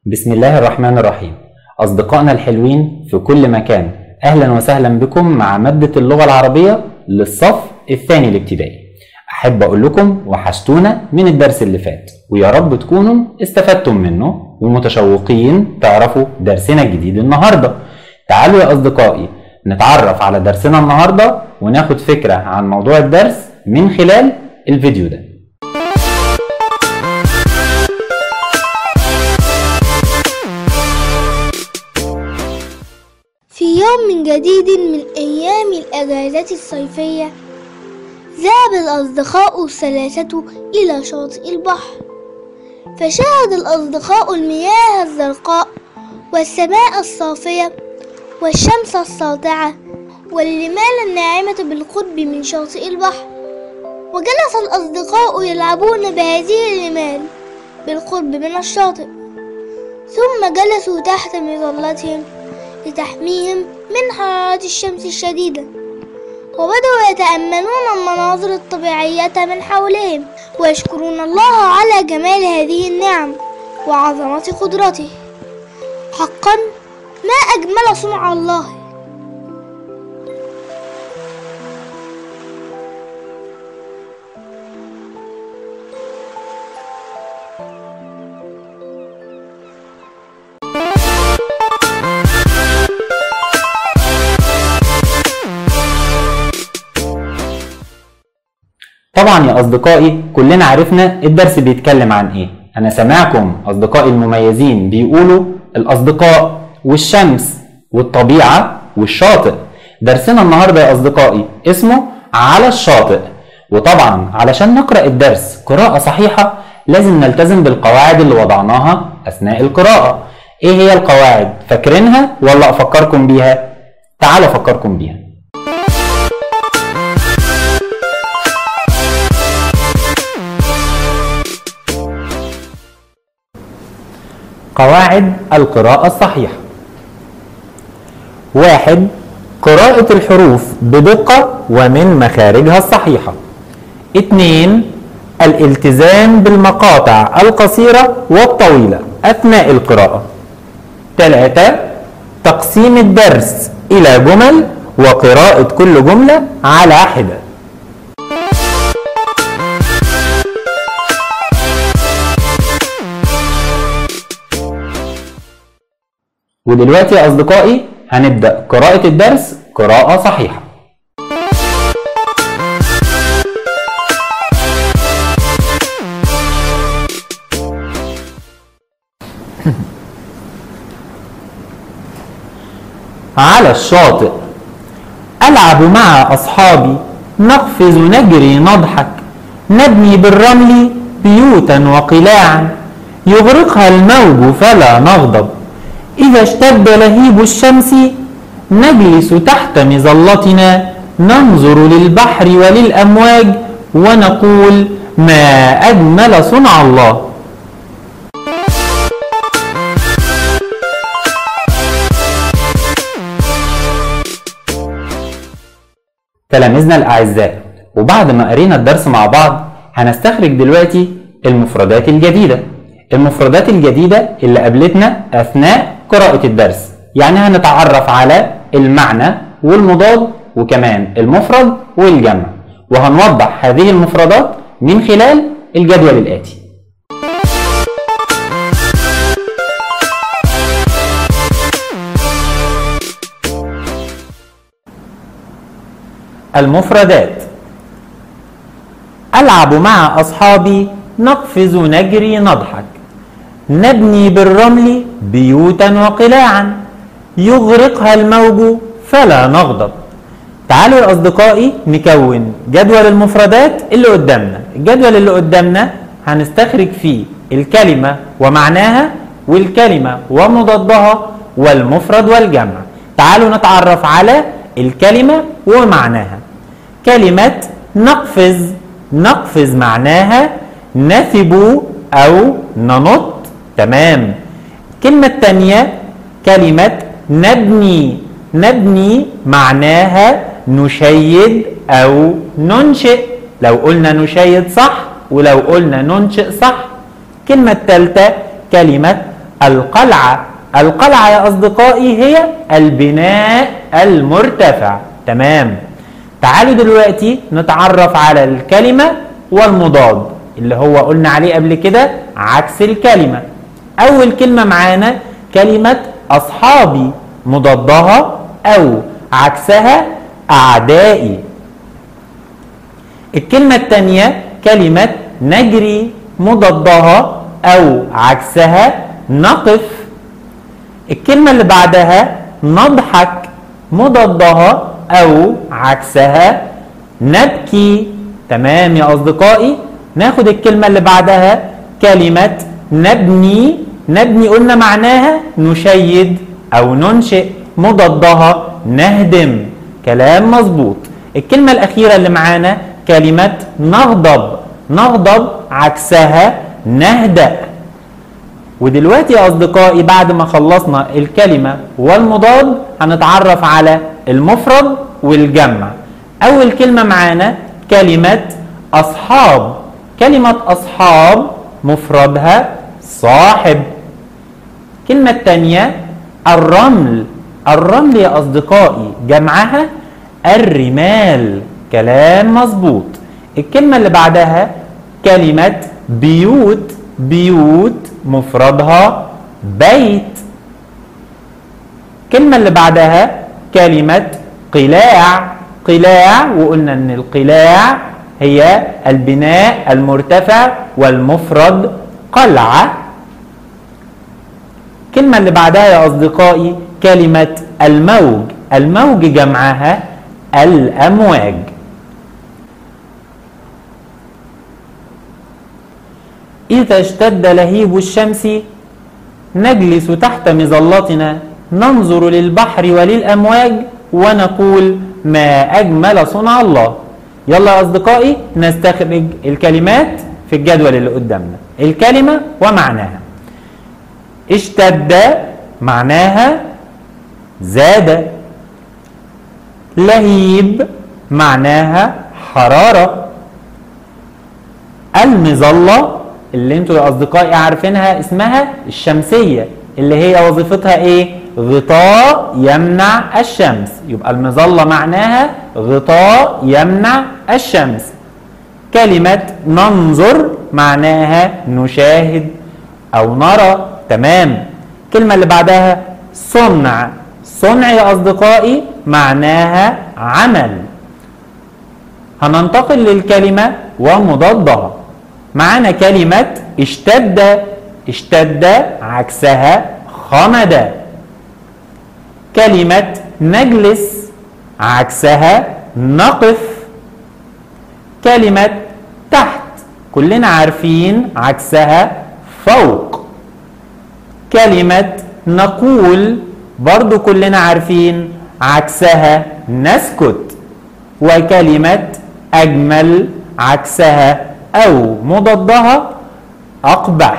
بسم الله الرحمن الرحيم أصدقائنا الحلوين في كل مكان أهلا وسهلا بكم مع مادة اللغة العربية للصف الثاني الابتدائي أحب أقول لكم وحشتونا من الدرس اللي فات ويا رب تكونوا استفدتم منه ومتشوقين تعرفوا درسنا الجديد النهاردة تعالوا يا أصدقائي نتعرف على درسنا النهاردة وناخد فكرة عن موضوع الدرس من خلال الفيديو ده في يوم من جديد من أيام الأجازة الصيفية ذهب الأصدقاء الثلاثة إلى شاطئ البحر فشاهد الأصدقاء المياه الزرقاء والسماء الصافية والشمس الساطعة والرمال الناعمة بالقرب من شاطئ البحر وجلس الأصدقاء يلعبون بهذه الرمال بالقرب من الشاطئ ثم جلسوا تحت مظلتهم لتحميهم من حرارة الشمس الشديدة وبدأوا يتأملون المناظر الطبيعية من حولهم ويشكرون الله على جمال هذه النعم وعظمة قدرته حقا ما أجمل صنع الله طبعا يا أصدقائي كلنا عرفنا الدرس بيتكلم عن إيه أنا سامعكم أصدقائي المميزين بيقولوا الأصدقاء والشمس والطبيعة والشاطئ درسنا النهاردة يا أصدقائي اسمه على الشاطئ وطبعا علشان نقرأ الدرس قراءة صحيحة لازم نلتزم بالقواعد اللي وضعناها أثناء القراءة إيه هي القواعد؟ فاكرينها ولا أفكركم بيها؟ تعالوا أفكركم بيها قواعد القراءة الصحيحة واحد قراءة الحروف بدقة ومن مخارجها الصحيحة اثنين الالتزام بالمقاطع القصيرة والطويلة أثناء القراءة ثلاثة تقسيم الدرس إلى جمل وقراءة كل جملة على حدة ودلوقتي يا أصدقائي هنبدأ قراءة الدرس قراءة صحيحة على الشاطئ ألعب مع أصحابي نقفز نجري نضحك نبني بالرمل بيوتا وقلاعا يغرقها الموج فلا نغضب إذا اشتد لهيب الشمس نجلس تحت مظلتنا ننظر للبحر وللأمواج ونقول ما أجمل صنع الله تلاميذنا الأعزاء وبعد ما قرينا الدرس مع بعض هنستخرج دلوقتي المفردات الجديدة المفردات الجديدة اللي قابلتنا أثناء قراءة الدرس يعني هنتعرف على المعنى والمضاد وكمان المفرد والجمع وهنوضح هذه المفردات من خلال الجدول الآتي المفردات ألعب مع أصحابي نقفز نجري نضحك نبني بالرمل بيوتا وقلاعا يغرقها الموج فلا نغضب تعالوا يا أصدقائي نكون جدول المفردات اللي قدامنا الجدول اللي قدامنا هنستخرج فيه الكلمة ومعناها والكلمة ومضادها والمفرد والجمع تعالوا نتعرف على الكلمة ومعناها كلمة نقفز نقفز معناها نثب أو ننط تمام الكلمة الثانية كلمة نبني نبني معناها نشيد أو ننشئ لو قلنا نشيد صح ولو قلنا ننشئ صح الكلمة الثالثة كلمة القلعة القلعة يا أصدقائي هي البناء المرتفع تمام تعالوا دلوقتي نتعرف على الكلمة والمضاد اللي هو قلنا عليه قبل كده عكس الكلمة أول كلمة معانا كلمة أصحابي مضادها أو عكسها أعدائي الكلمة الثانية كلمة نجري مضادها أو عكسها نقف الكلمة اللي بعدها نضحك مضادها أو عكسها نبكي تمام يا أصدقائي ناخد الكلمة اللي بعدها كلمة نبني نبني قلنا معناها نشيد أو ننشئ مضادها نهدم كلام مظبوط الكلمة الأخيرة اللي معانا كلمة نغضب نغضب عكسها نهدأ ودلوقتي يا أصدقائي بعد ما خلصنا الكلمة والمضاد هنتعرف على المفرد والجمع أول كلمة معانا كلمة أصحاب كلمة أصحاب مفردها صاحب الكلمة الثانية الرمل الرمل يا أصدقائي جمعها الرمال كلام مظبوط الكلمة اللي بعدها كلمة بيوت بيوت مفردها بيت الكلمة اللي بعدها كلمة قلاع قلاع وقلنا ان القلاع هي البناء المرتفع والمفرد قلعة الكلمة اللي بعدها يا أصدقائي كلمة الموج الموج جمعها الأمواج إذا اشتد لهيب الشمس نجلس تحت مظلتنا ننظر للبحر وللأمواج ونقول ما أجمل صنع الله يلا يا أصدقائي نستخرج الكلمات في الجدول اللي قدامنا الكلمة ومعناها اشتد معناها زاد لهيب معناها حرارة المظلة اللي انتوا يا اصدقائي عارفينها اسمها الشمسية اللي هي وظيفتها ايه غطاء يمنع الشمس يبقى المظلة معناها غطاء يمنع الشمس كلمة ننظر معناها نشاهد او نرى تمام الكلمة اللي بعدها صنع صنع يا اصدقائي معناها عمل هننتقل للكلمة ومضادها معانا كلمة اشتد اشتد عكسها خمد كلمة نجلس عكسها نقف كلمة تحت كلنا عارفين عكسها فوق كلمة نقول برضو كلنا عارفين عكسها نسكت وكلمة أجمل عكسها أو مضادها أقبح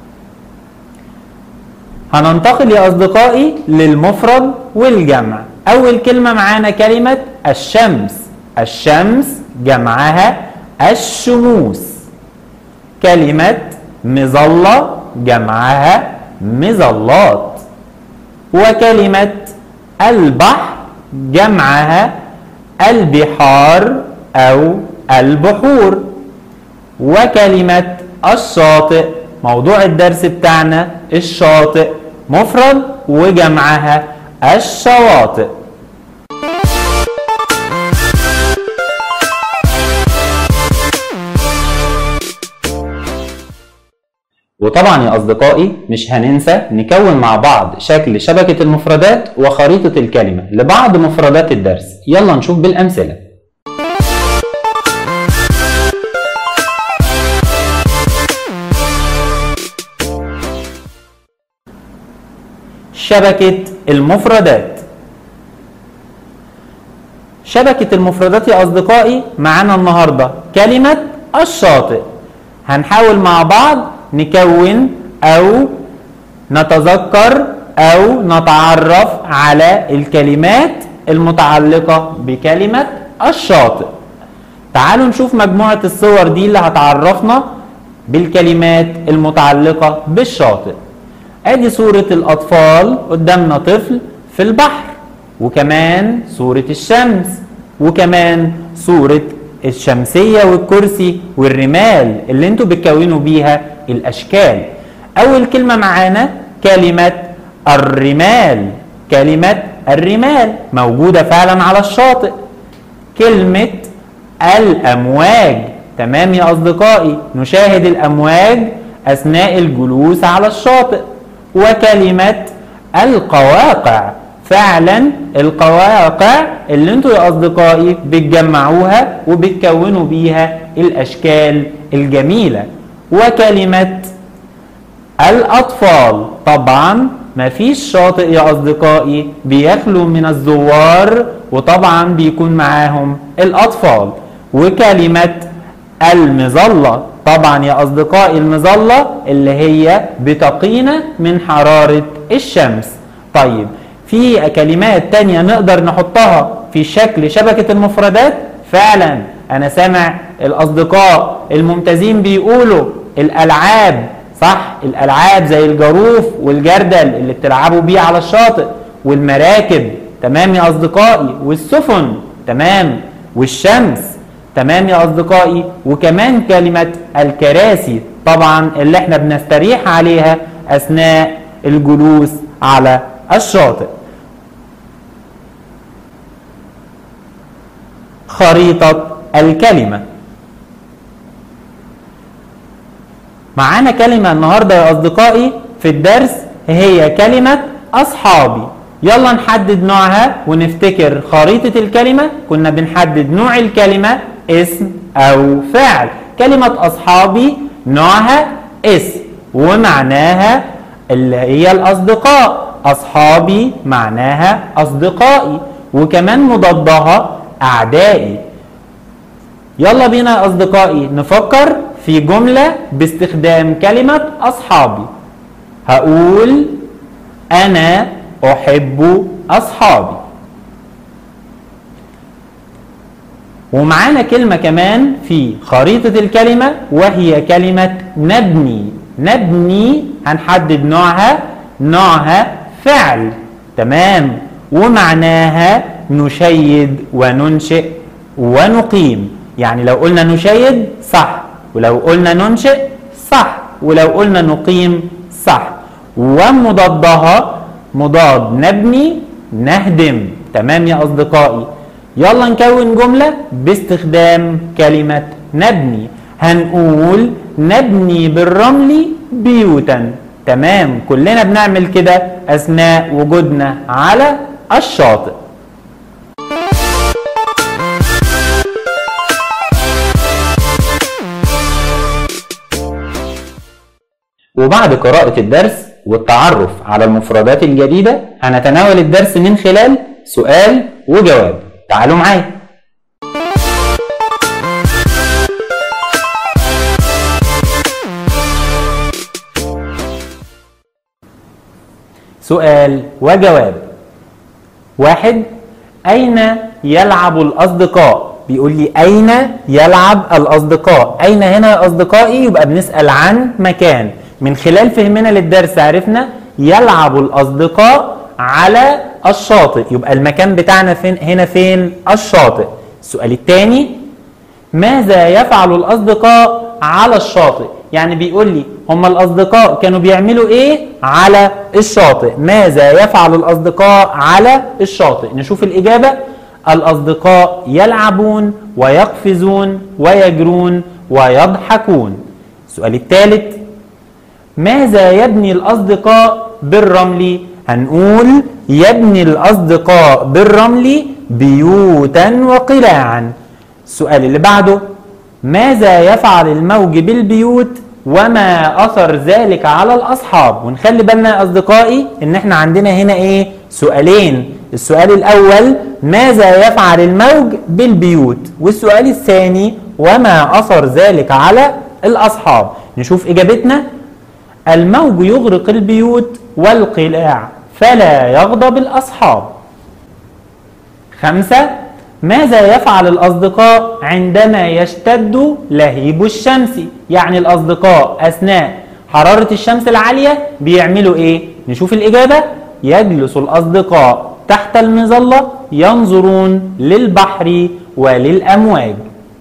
هننتقل يا أصدقائي للمفرد والجمع أول كلمة معانا كلمة الشمس الشمس جمعها الشموس كلمة مظلة جمعها مظلات وكلمة البحر جمعها البحار أو البحور وكلمة الشاطئ موضوع الدرس بتاعنا الشاطئ مفرد وجمعها الشواطئ وطبعا يا أصدقائي مش هننسى نكون مع بعض شكل شبكة المفردات وخريطة الكلمة لبعض مفردات الدرس يلا نشوف بالأمثلة شبكة المفردات شبكة المفردات يا أصدقائي معانا النهاردة كلمة الشاطئ هنحاول مع بعض نكون أو نتذكر أو نتعرف على الكلمات المتعلقة بكلمة الشاطئ تعالوا نشوف مجموعة الصور دي اللي هتعرفنا بالكلمات المتعلقة بالشاطئ ادي صورة الاطفال قدامنا طفل في البحر وكمان صورة الشمس وكمان صورة الشمسية والكرسي والرمال اللي انتوا بتكونوا بيها الاشكال اول كلمة معانا كلمة الرمال كلمة الرمال موجودة فعلا على الشاطئ كلمة الأمواج تمام يا أصدقائي نشاهد الأمواج أثناء الجلوس على الشاطئ وكلمة القواقع فعلا القواقع اللي انتوا يا أصدقائي بتجمعوها وبتكونوا بيها الأشكال الجميلة وكلمة الأطفال طبعا مفيش شاطئ يا أصدقائي بيخلو من الزوار وطبعا بيكون معاهم الأطفال وكلمة المظلة طبعا يا أصدقائي المظلة اللي هي بتقينا من حرارة الشمس طيب في كلمات تانية نقدر نحطها في شكل شبكة المفردات فعلا أنا سامع الأصدقاء الممتازين بيقولوا الألعاب صح الالعاب زي الجاروف والجردل اللي بتلعبوا بيه على الشاطئ والمراكب تمام يا اصدقائي والسفن تمام والشمس تمام يا اصدقائي وكمان كلمه الكراسي طبعا اللي احنا بنستريح عليها اثناء الجلوس على الشاطئ خريطه الكلمه معانا كلمة النهاردة يا أصدقائي في الدرس هي كلمة أصحابي يلا نحدد نوعها ونفتكر خريطة الكلمة كنا بنحدد نوع الكلمة اسم أو فعل كلمة أصحابي نوعها اسم ومعناها اللي هي الأصدقاء أصحابي معناها أصدقائي وكمان مضادها أعدائي يلا بينا يا أصدقائي نفكر في جملة باستخدام كلمة أصحابي هقول أنا أحب أصحابي ومعانا كلمة كمان في خريطة الكلمة وهي كلمة نبني نبني هنحدد نوعها نوعها فعل تمام ومعناها نشيد وننشئ ونقيم يعني لو قلنا نشيد صح ولو قلنا ننشئ صح ولو قلنا نقيم صح ومضادها مضاد نبني نهدم تمام يا أصدقائي يلا نكون جملة باستخدام كلمة نبني هنقول نبني بالرمل بيوتا تمام كلنا بنعمل كده أثناء وجودنا على الشاطئ وبعد قراءة الدرس والتعرف على المفردات الجديدة هنتناول الدرس من خلال سؤال وجواب تعالوا معايا سؤال وجواب واحد أين يلعب الأصدقاء بيقول لي أين يلعب الأصدقاء أين هنا يا أصدقائي يبقى بنسأل عن مكان من خلال فهمنا للدرس عرفنا يلعب الأصدقاء على الشاطئ يبقى المكان بتاعنا فين هنا فين الشاطئ السؤال الثاني ماذا يفعل الأصدقاء على الشاطئ يعني بيقول لي هم الأصدقاء كانوا بيعملوا إيه على الشاطئ ماذا يفعل الأصدقاء على الشاطئ نشوف الإجابة الأصدقاء يلعبون ويقفزون ويجرون ويضحكون السؤال الثالث ماذا يبني الأصدقاء بالرمل هنقول يبني الأصدقاء بالرمل بيوتا وقلاعا السؤال اللي بعده ماذا يفعل الموج بالبيوت وما أثر ذلك على الأصحاب ونخلي بالنا يا أصدقائي إن إحنا عندنا هنا إيه سؤالين السؤال الأول ماذا يفعل الموج بالبيوت والسؤال الثاني وما أثر ذلك على الأصحاب نشوف إجابتنا الموج يغرق البيوت والقلاع فلا يغضب الأصحاب خمسة ماذا يفعل الأصدقاء عندما يشتد لهيب الشمس يعني الأصدقاء أثناء حرارة الشمس العالية بيعملوا ايه نشوف الإجابة يجلس الأصدقاء تحت المظلة ينظرون للبحر وللأمواج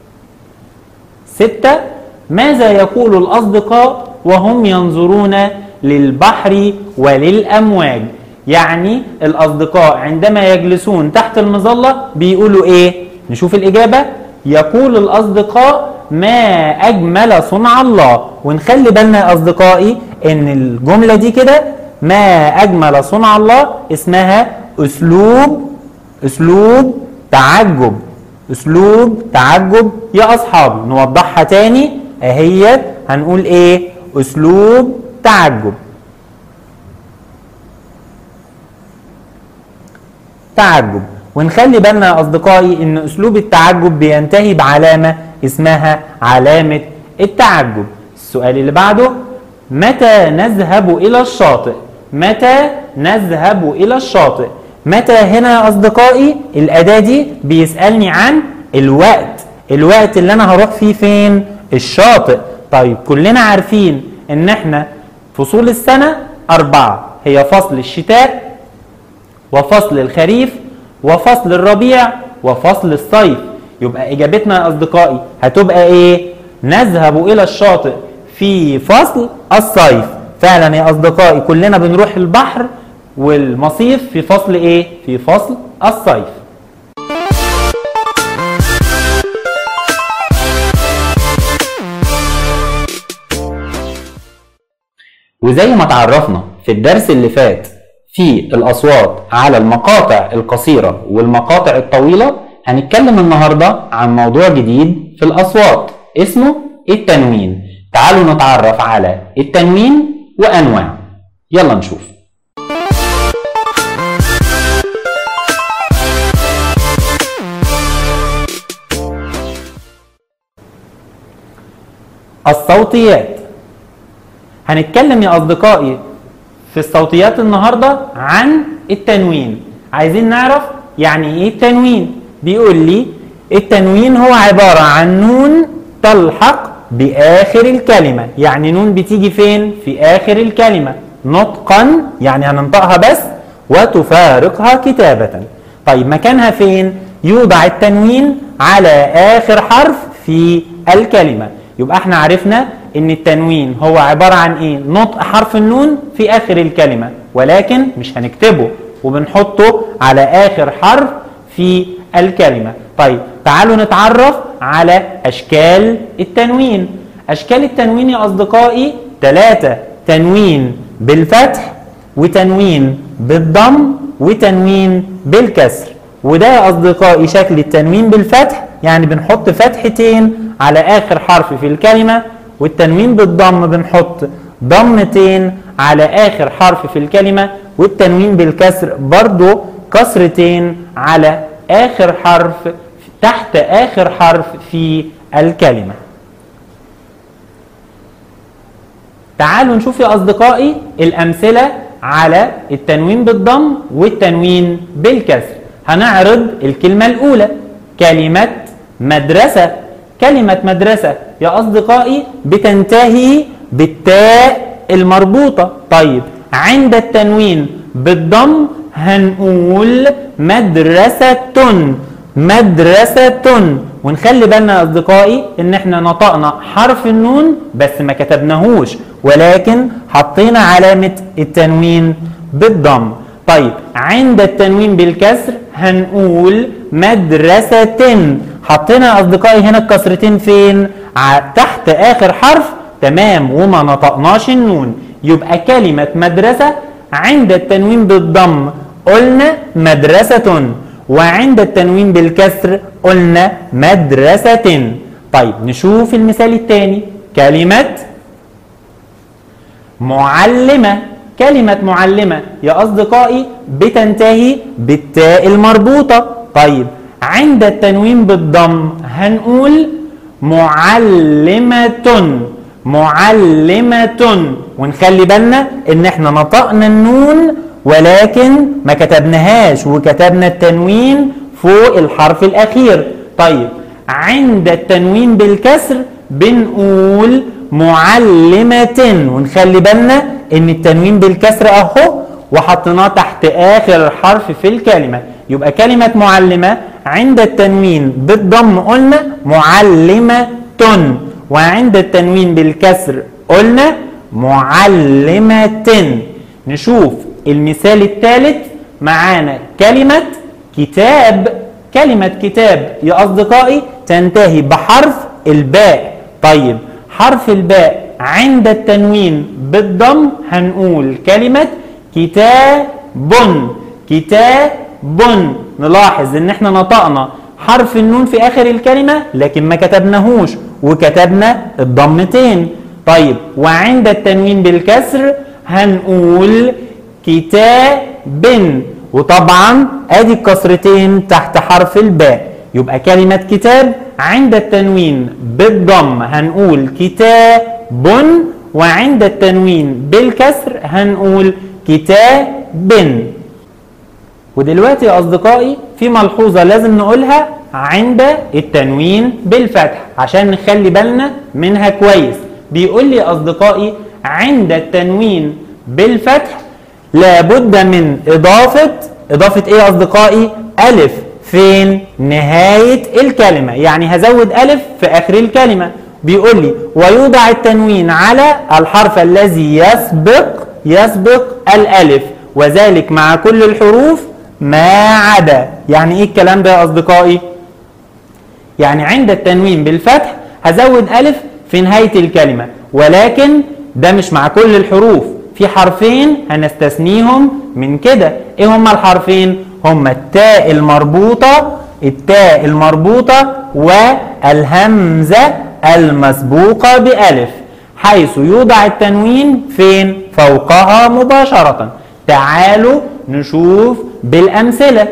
ستة ماذا يقول الأصدقاء وهم ينظرون للبحر وللأمواج يعني الأصدقاء عندما يجلسون تحت المظلة بيقولوا إيه نشوف الإجابة يقول الأصدقاء ما أجمل صنع الله ونخلي بالنا يا أصدقائي إن الجملة دي كده ما أجمل صنع الله اسمها أسلوب أسلوب تعجب أسلوب تعجب يا أصحابي نوضحها تاني أهي هنقول إيه أسلوب تعجب تعجب ونخلي بالنا يا أصدقائي إن أسلوب التعجب بينتهي بعلامة اسمها علامة التعجب السؤال اللي بعده متى نذهب إلى الشاطئ متى نذهب إلى الشاطئ متى هنا يا أصدقائي الأداة دي بيسألني عن الوقت الوقت اللي أنا هروح فيه فين الشاطئ طيب كلنا عارفين إن إحنا فصول السنة أربعة هي فصل الشتاء وفصل الخريف وفصل الربيع وفصل الصيف يبقى اجابتنا يا اصدقائي هتبقى ايه نذهب الى الشاطئ في فصل الصيف فعلا يا اصدقائي كلنا بنروح البحر والمصيف في فصل ايه في فصل الصيف وزي ما تعرفنا في الدرس اللي فات في الأصوات على المقاطع القصيرة والمقاطع الطويلة هنتكلم النهاردة عن موضوع جديد في الأصوات اسمه التنوين تعالوا نتعرف على التنوين وأنواعه يلا نشوف الصوتيات هنتكلم يا أصدقائي في الصوتيات النهاردة عن التنوين عايزين نعرف يعني ايه التنوين بيقول لي التنوين هو عبارة عن نون تلحق بآخر الكلمة يعني نون بتيجي فين في آخر الكلمة نطقا يعني هننطقها بس وتفارقها كتابة طيب مكانها فين يوضع التنوين على آخر حرف في الكلمة يبقى احنا عرفنا ان التنوين هو عبارة عن ايه نطق حرف النون في اخر الكلمة ولكن مش هنكتبه وبنحطه على اخر حرف في الكلمة طيب تعالوا نتعرف على اشكال التنوين اشكال التنوين يا اصدقائي ثلاثة تنوين بالفتح وتنوين بالضم وتنوين بالكسر وده يا اصدقائي شكل التنوين بالفتح يعني بنحط فتحتين على اخر حرف في الكلمة والتنوين بالضم بنحط ضمتين على آخر حرف في الكلمة والتنوين بالكسر برضو كسرتين على آخر حرف تحت آخر حرف في الكلمة تعالوا نشوف يا أصدقائي الأمثلة على التنوين بالضم والتنوين بالكسر هنعرض الكلمة الأولى كلمة مدرسة كلمة مدرسة يا أصدقائي بتنتهي بالتاء المربوطة طيب عند التنوين بالضم هنقول مدرسة مدرسة ونخلي بالنا يا أصدقائي إن إحنا نطقنا حرف النون بس ما كتبناهوش ولكن حطينا علامة التنوين بالضم طيب عند التنوين بالكسر هنقول مدرسة حطينا يا اصدقائي هنا الكسرتين فين تحت اخر حرف تمام وما نطقناش النون يبقى كلمة مدرسة عند التنوين بالضم قلنا مدرسة وعند التنوين بالكسر قلنا مدرسة طيب نشوف المثال الثاني كلمة معلمة كلمة معلمة يا أصدقائي بتنتهي بالتاء المربوطة طيب عند التنوين بالضم هنقول معلمة معلمة ونخلي بالنا ان احنا نطقنا النون ولكن ما كتبناهاش وكتبنا التنوين فوق الحرف الاخير طيب عند التنوين بالكسر بنقول معلمة ونخلي بالنا ان التنوين بالكسر اهو وحطيناه تحت اخر حرف في الكلمة يبقى كلمة معلمة عند التنوين بالضم قلنا معلمة وعند التنوين بالكسر قلنا معلمة نشوف المثال الثالث معانا كلمة كتاب كلمة كتاب يا أصدقائي تنتهي بحرف الباء طيب حرف الباء عند التنوين بالضم هنقول كلمة كتاب كتاب نلاحظ ان احنا نطقنا حرف النون في اخر الكلمة لكن ما كتبناهوش وكتبنا الضمتين طيب وعند التنوين بالكسر هنقول كتاب وطبعا ادي الكسرتين تحت حرف الباء يبقى كلمة كتاب عند التنوين بالضم هنقول كتاب وعند التنوين بالكسر هنقول كتاب ودلوقتي يا أصدقائي في ملحوظة لازم نقولها عند التنوين بالفتح عشان نخلي بالنا منها كويس بيقول لي أصدقائي عند التنوين بالفتح لابد من إضافة إضافة إيه يا أصدقائي؟ ألف فين؟ نهاية الكلمة يعني هزود ألف في آخر الكلمة بيقول لي ويوضع التنوين على الحرف الذي يسبق يسبق الألف وذلك مع كل الحروف ما عدا يعني ايه الكلام ده يا اصدقائي يعني عند التنوين بالفتح هزود الف في نهايه الكلمه ولكن ده مش مع كل الحروف في حرفين هنستثنيهم من كده ايه هما الحرفين هما التاء المربوطه التاء المربوطه والهمزه المسبوقه بالف حيث يوضع التنوين فين فوقها مباشره تعالوا نشوف بالأمثلة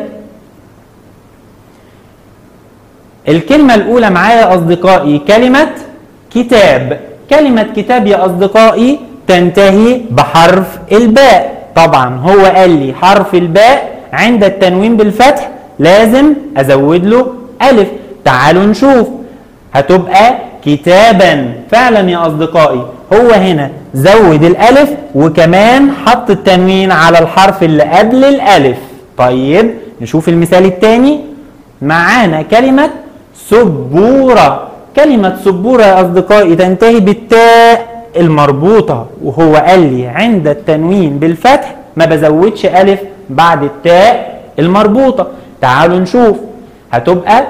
الكلمة الأولى معايا يا أصدقائي كلمة كتاب كلمة كتاب يا أصدقائي تنتهي بحرف الباء طبعا هو قال لي حرف الباء عند التنوين بالفتح لازم أزود له ألف تعالوا نشوف هتبقى كتابا فعلا يا أصدقائي هو هنا زود الألف وكمان حط التنوين على الحرف اللي قبل الألف طيب نشوف المثال الثاني معانا كلمة سبورة كلمة سبورة يا أصدقائي تنتهي بالتاء المربوطة وهو قال لي عند التنوين بالفتح ما بزودش ألف بعد التاء المربوطة تعالوا نشوف هتبقى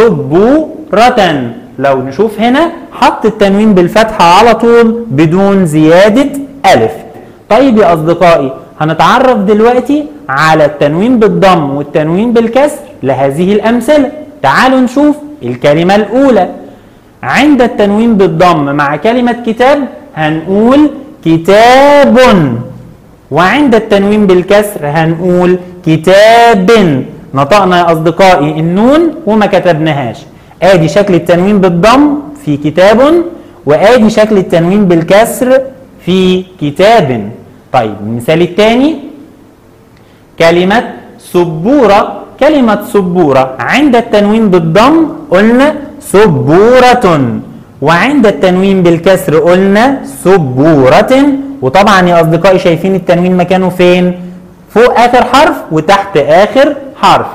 سبورة لو نشوف هنا حط التنوين بالفتحة على طول بدون زيادة ألف طيب يا أصدقائي هنتعرف دلوقتي على التنوين بالضم والتنوين بالكسر لهذه الأمثلة تعالوا نشوف الكلمة الأولى عند التنوين بالضم مع كلمة كتاب هنقول كتاب وعند التنوين بالكسر هنقول كتاب نطقنا يا أصدقائي النون وما كتبناهاش ادي شكل التنوين بالضم في كتاب وادي شكل التنوين بالكسر في كتاب طيب المثال الثاني كلمة سبورة كلمة سبورة عند التنوين بالضم قلنا سبورة وعند التنوين بالكسر قلنا سبورة وطبعا يا أصدقائي شايفين التنوين مكانه فين فوق آخر حرف وتحت آخر حرف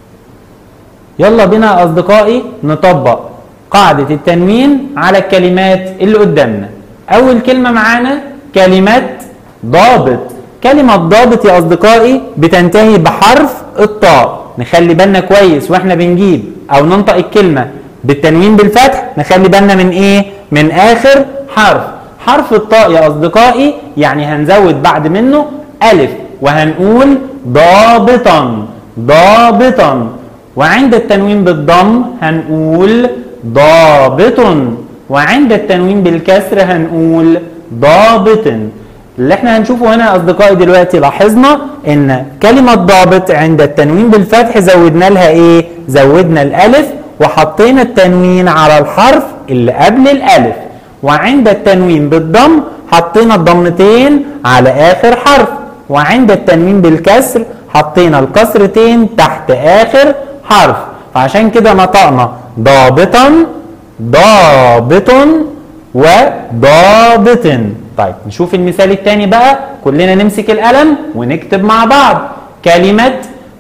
يلا بنا يا أصدقائي نطبق قاعدة التنوين على الكلمات اللي قدامنا أول كلمة معانا كلمة ضابط كلمة ضابط يا أصدقائي بتنتهي بحرف الطاء نخلي بالنا كويس واحنا بنجيب أو ننطق الكلمة بالتنوين بالفتح نخلي بالنا من إيه؟ من آخر حرف حرف الطاء يا أصدقائي يعني هنزود بعد منه ألف وهنقول ضابطا ضابطا وعند التنوين بالضم هنقول ضابط وعند التنوين بالكسر هنقول ضابط اللي احنا هنشوفه هنا يا اصدقائي دلوقتي لاحظنا ان كلمة ضابط عند التنوين بالفتح زودنا لها ايه زودنا الالف وحطينا التنوين على الحرف اللي قبل الالف وعند التنوين بالضم حطينا الضمتين على اخر حرف وعند التنوين بالكسر حطينا الكسرتين تحت اخر حرف فعشان كده نطقنا ضابطا ضابط وضابط طيب نشوف المثال التاني بقى كلنا نمسك القلم ونكتب مع بعض كلمة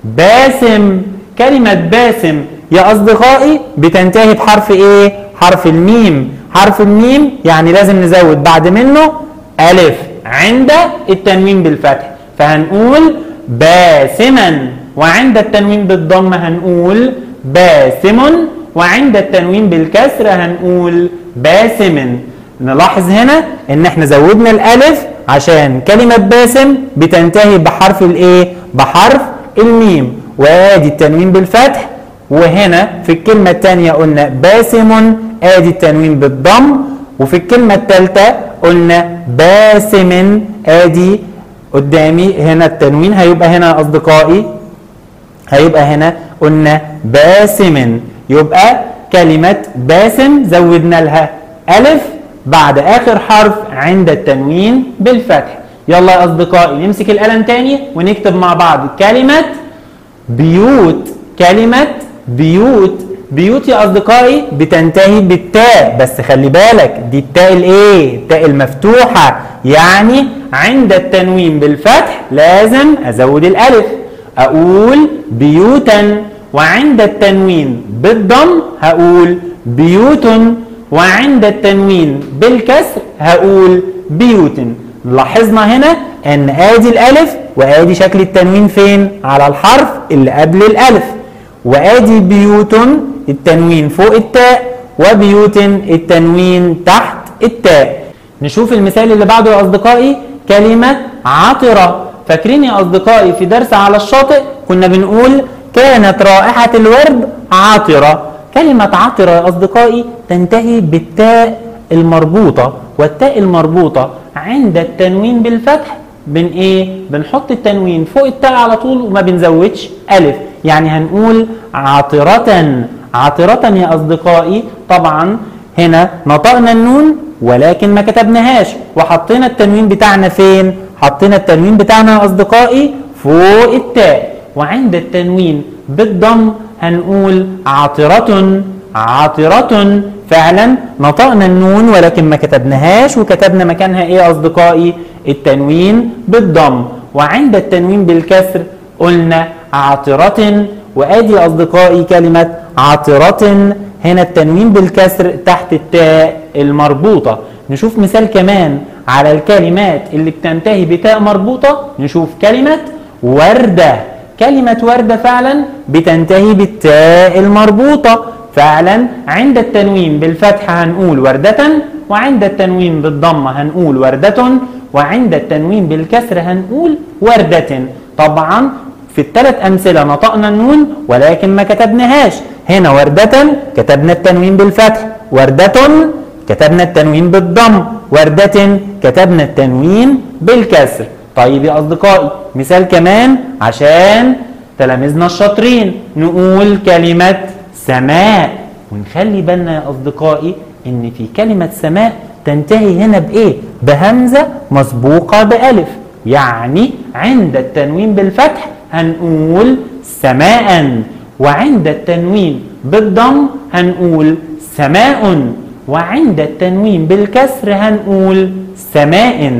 باسم كلمة باسم يا أصدقائي بتنتهي بحرف إيه؟ حرف الميم حرف الميم يعني لازم نزود بعد منه ألف عند التنوين بالفتح فهنقول باسما وعند التنوين بالضم هنقول باسم وعند التنوين بالكسر هنقول باسم نلاحظ هنا ان احنا زودنا الالف عشان كلمة باسم بتنتهي بحرف الايه بحرف الميم وادي التنوين بالفتح وهنا في الكلمة الثانية قلنا باسم ادي التنوين بالضم وفي الكلمة الثالثة قلنا باسم ادي قدامي هنا التنوين هيبقى هنا اصدقائي هيبقى هنا قلنا باسم يبقى كلمة باسم زودنا لها ألف بعد آخر حرف عند التنوين بالفتح يلا يا أصدقائي نمسك القلم تاني ونكتب مع بعض كلمة بيوت كلمة بيوت بيوت يا أصدقائي بتنتهي بالتاء بس خلي بالك دي التاء الإيه؟ التاء المفتوحة يعني عند التنوين بالفتح لازم أزود الألف أقول بيوتا وعند التنوين بالضم هقول بيوت وعند التنوين بالكسر هقول بيوت لاحظنا هنا ان ادي الالف وادي شكل التنوين فين على الحرف اللي قبل الالف وادي بيوت التنوين فوق التاء وبيوت التنوين تحت التاء نشوف المثال اللي بعده يا اصدقائي كلمة عطرة فاكرين يا اصدقائي في درس على الشاطئ كنا بنقول كانت رائحة الورد عطرة كلمة عطرة يا أصدقائي تنتهي بالتاء المربوطة والتاء المربوطة عند التنوين بالفتح بن ايه بنحط التنوين فوق التاء على طول وما بنزودش ألف يعني هنقول عطرة عطرة يا أصدقائي طبعا هنا نطقنا النون ولكن ما كتبناهاش وحطينا التنوين بتاعنا فين حطينا التنوين بتاعنا يا أصدقائي فوق التاء وعند التنوين بالضم هنقول عاطرة عاطرة فعلا نطقنا النون ولكن ما كتبناهاش وكتبنا مكانها ايه اصدقائي التنوين بالضم وعند التنوين بالكسر قلنا عاطرة وادي اصدقائي كلمة عاطرة هنا التنوين بالكسر تحت التاء المربوطة نشوف مثال كمان على الكلمات اللي بتنتهي بتاء مربوطة نشوف كلمة وردة كلمة وردة فعلا بتنتهي بالتاء المربوطة فعلا عند التنوين بالفتح هنقول وردة وعند التنوين بالضمة هنقول وردة وعند التنوين بالكسر هنقول وردة طبعا في الثلاث أمثلة نطقنا النون ولكن ما كتبناهاش هنا وردة كتبنا التنوين بالفتح وردة كتبنا التنوين بالضم وردة كتبنا التنوين بالكسر طيب يا أصدقائي مثال كمان عشان تلاميذنا الشاطرين نقول كلمة سماء ونخلي بالنا يا أصدقائي إن في كلمة سماء تنتهي هنا بإيه؟ بهمزة مسبوقة بألف يعني عند التنوين بالفتح هنقول سماء وعند التنوين بالضم هنقول سماء وعند التنوين بالكسر هنقول سماء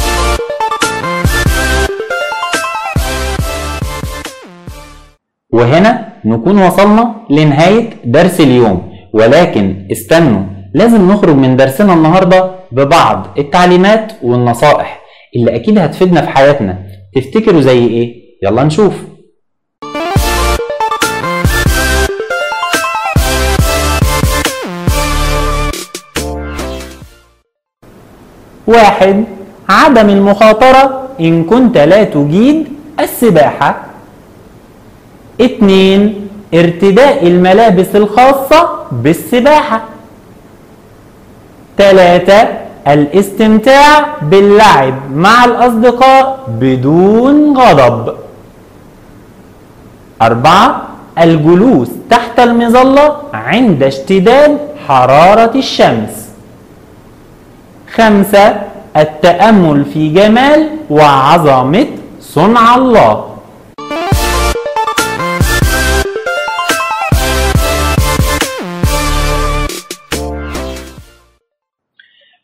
وهنا نكون وصلنا لنهاية درس اليوم ولكن استنوا لازم نخرج من درسنا النهاردة ببعض التعليمات والنصائح اللي أكيد هتفيدنا في حياتنا تفتكروا زي إيه؟ يلا نشوف واحد عدم المخاطرة إن كنت لا تجيد السباحة اتنين ارتداء الملابس الخاصة بالسباحة تلاتة الاستمتاع باللعب مع الأصدقاء بدون غضب أربعة الجلوس تحت المظلة عند اشتداد حرارة الشمس خمسة التأمل في جمال وعظمة صنع الله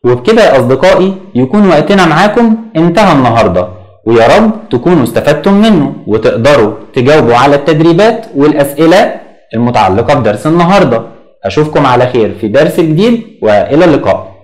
وبكده يا أصدقائي يكون وقتنا معاكم انتهى النهاردة ويا رب تكونوا استفدتم منه وتقدروا تجاوبوا على التدريبات والأسئلة المتعلقة بدرس النهاردة أشوفكم على خير في درس جديد وإلى اللقاء